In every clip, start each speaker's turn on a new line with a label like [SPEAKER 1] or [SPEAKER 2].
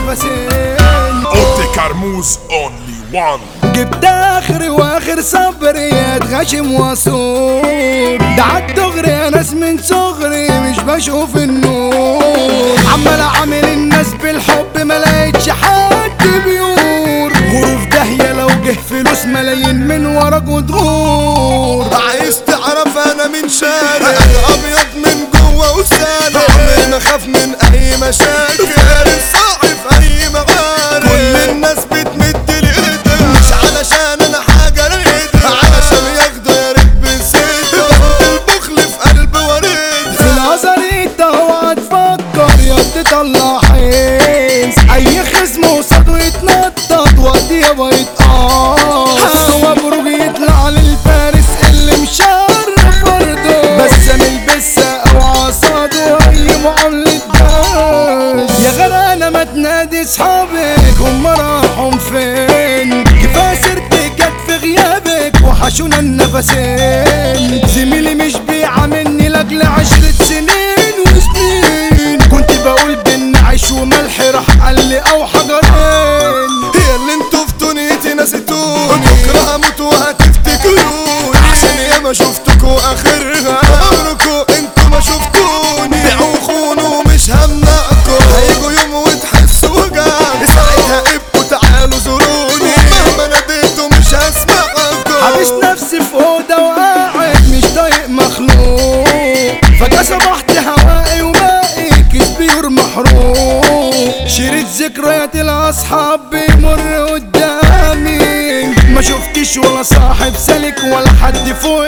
[SPEAKER 1] النفسين
[SPEAKER 2] اوتي كرموز اونلي وان
[SPEAKER 1] جبت اخري واخر صبري اتغشم واصور دعت دغري يا ناس من صغري مش بشوف النور عمال اعمل الناس بالحب ما لقيتش حد بيور غروف داهية لو جه فلوس ملايين من وراك وتغور
[SPEAKER 3] عايز تعرف انا من شارع انا ابيض من جوه وسالع عمري ما اخاف من اي مشاكل فارس صاحي في اي مغارب كل الناس بتمد لي ايدها مش علشان انا حاجه رايدها علشان ياخدوا يا ريت بنسيتها البخل في قلب وريدها
[SPEAKER 1] في نظري انت اوعى تفكر يا تطلع حيس اي خصم قصاده يتنطط وقت يابا يتقاص مبروك يطلع للفارس اللي مشرف برضه بس ملبسة او عصاده اي معاملة باش يا غرقانة ما تنادي صحابك هم راحوا فين كفاية سيرتك جت في غيابك وحشونا النفسين زميلي مش بيعاملني لاجل عشرة سنين وسنين كنت بقول بين عيش وملح راح قال لي او حجرين
[SPEAKER 3] هي اللي انتوا في دنيتي نسيتوني بكره هموت وهتفتكروني عشان ياما شفتكوا اخرها عمركوا انتوا ما شفتوني بيعوا خونوا مش همنعكوا هيجوا يوم وتحسوا وجعني ساعتها ابقوا تعالوا زوروني مهما ناديتوا مش هسمعكوا
[SPEAKER 1] حابس نفسي في اوضه وقاعد مش طايق مخلوق فجاه صبحت هوائي وباقي كيس بيور محروق شريط ذكريات الاصحاب بيمر قدامي ما شفتش ولا صاحب سالك ولا حد فوق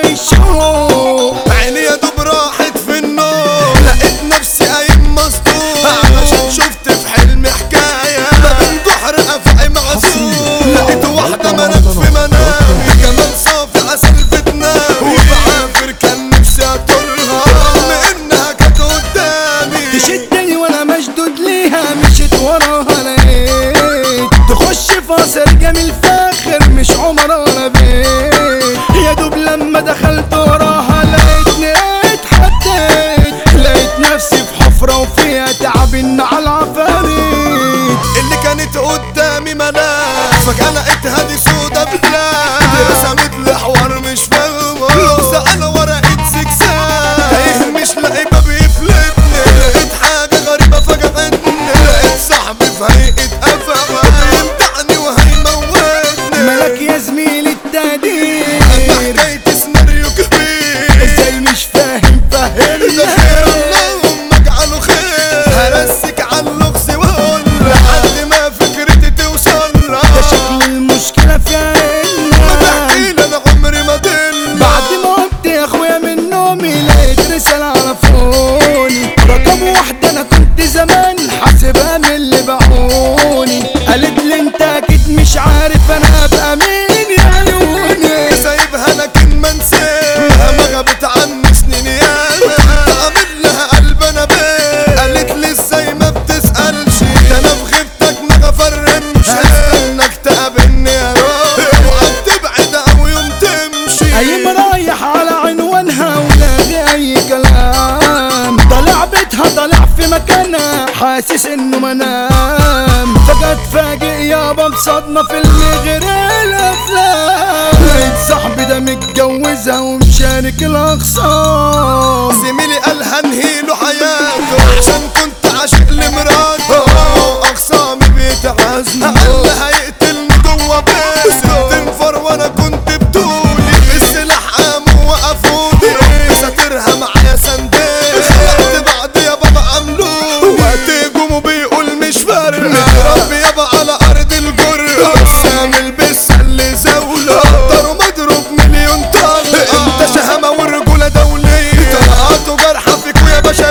[SPEAKER 1] الشوق
[SPEAKER 3] عيني يا دوب راحت في النوم لقيت نفسي قايم مسطول علشان شفت في حلمي حكاية ما بين جحر أفعي معزول لقيت واحدة منام في منامي جمال صافي عسل في دماغي وبعافر كان نفسي أطولها رغم إنها كانت قدامي
[SPEAKER 1] تشدني وانا مشدود ليها مشيت وراها لقيت تخش في قصر جميل فاخر مش عمر ولا بيت يا دوب لما دخلت وراها لقيتني اتحديت لقيت نفسي في حفرة وفيها تعبين على العفاريت
[SPEAKER 3] اللي كانت قدامي ملاك فجأة لقيتها دي سودا بلاد دي رسمت لي حوار مش فاهمه لو سأل ورقة زجزاج تايه مش لاقي باب يفلتني لقيت حاجة غريبة فجأتني لقيت صاحبي في هيئة قفا يمتعني وهيموتني
[SPEAKER 1] ملك يا زميلي التقدير
[SPEAKER 3] حكاية سيناريو كبير
[SPEAKER 1] ازاي مش فاهم
[SPEAKER 3] ده
[SPEAKER 1] فهمني
[SPEAKER 3] خير اللهم اجعله خير هرسك على اللغز واقول لحد ما فكرتي توصل
[SPEAKER 1] ده شكل المشكلة في
[SPEAKER 3] ما
[SPEAKER 1] عيننا
[SPEAKER 3] تحكي لي انا عمري ما دل
[SPEAKER 1] بعد ما قمت يا اخويا من نومي لقيت رسالة على فوني رقم واحدة انا كنت زمان حاسبها من اللي باعوني قالت لي انت اكيد مش عارف انا ابقى مين يا عيوني
[SPEAKER 3] سايبها لكن ما نسيتها ما غابت عني سنين ياما عامل لها قلب انا بيه قالت لي ازاي ما بتسألش ده انا في غيبتك ما غفرمش استناك تقابلني يا روح اوعى تبعد او يوم تمشي
[SPEAKER 1] اي رايح على عنوانها ولاقي اي كلام طالع بيتها طالع في مكانها حاسس انه منام فجأة اتفاجئ يابا بصدمة في اللي غير الافلام لقيت صاحبي ده متجوزها ومشارك الاخصام
[SPEAKER 3] زميلي قال هنهيله حياته عشان كنت عاشق لمراته اخصامي بيتعزموا قال هيقتلني جوه بيته تنفر وانا كنت بطولي السلاح قاموا وقفوني ساترها معايا سنديل خلقت بعد يا بابا عملوني وقت هجومه بيقول مش فارق ربي يابا على ارض الجرة سام البس اللي زاوله ضرب مضروب مليون طلقة انت شهامة والرجولة دولية طلقات وجرحى فيك ويا باشا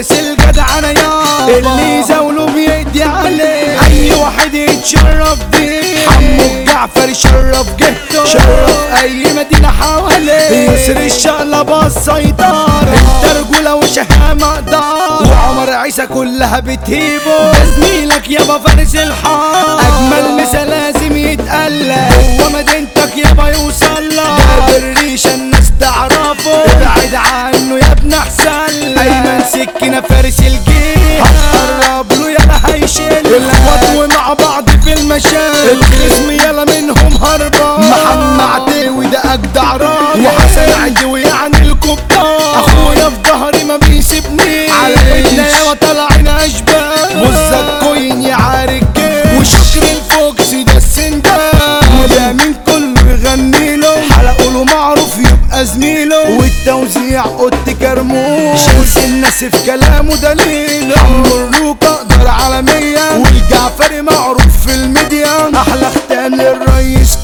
[SPEAKER 1] فارس الجدع انا يابا اللي يزاوله بيدي عليه اي واحد يتشرف بيه حمو الجعفر شرف جهته شرف اي مدينة حواليه يسر الشقلبة السيطرة انت رجولة وشهامة دار وعمر عيسى كلها بتهيبه ده زميلك يابا فارس الحار اجمل مثال لازم يتقلى هو مدينتك يابا يوصل لك جابر ريشة الناس تعرفه ابعد عنه يا ابن حسن ايمن سكينة فارس الجيش هتقرب له يلا هيشيل الاخوات ومع بعض في المشاكل الخصم يلا منهم هربان محمد عتاوي ده اجدع راجل وحسن عدوي يعني الكبار اخويا في ظهري ما بيسيبنيش على ايدنا يا طالعين اشبال وزك كوين يا عارك وشكر الفوكس ده السندان وده من كله يغني له حلقه له معروف يبقى زميله والتوزيع قط كرموش شمس الناس في كلامه دليل عمروك اقدر عالميا والجعفري معروف في الميديا احلى ختان للرئيس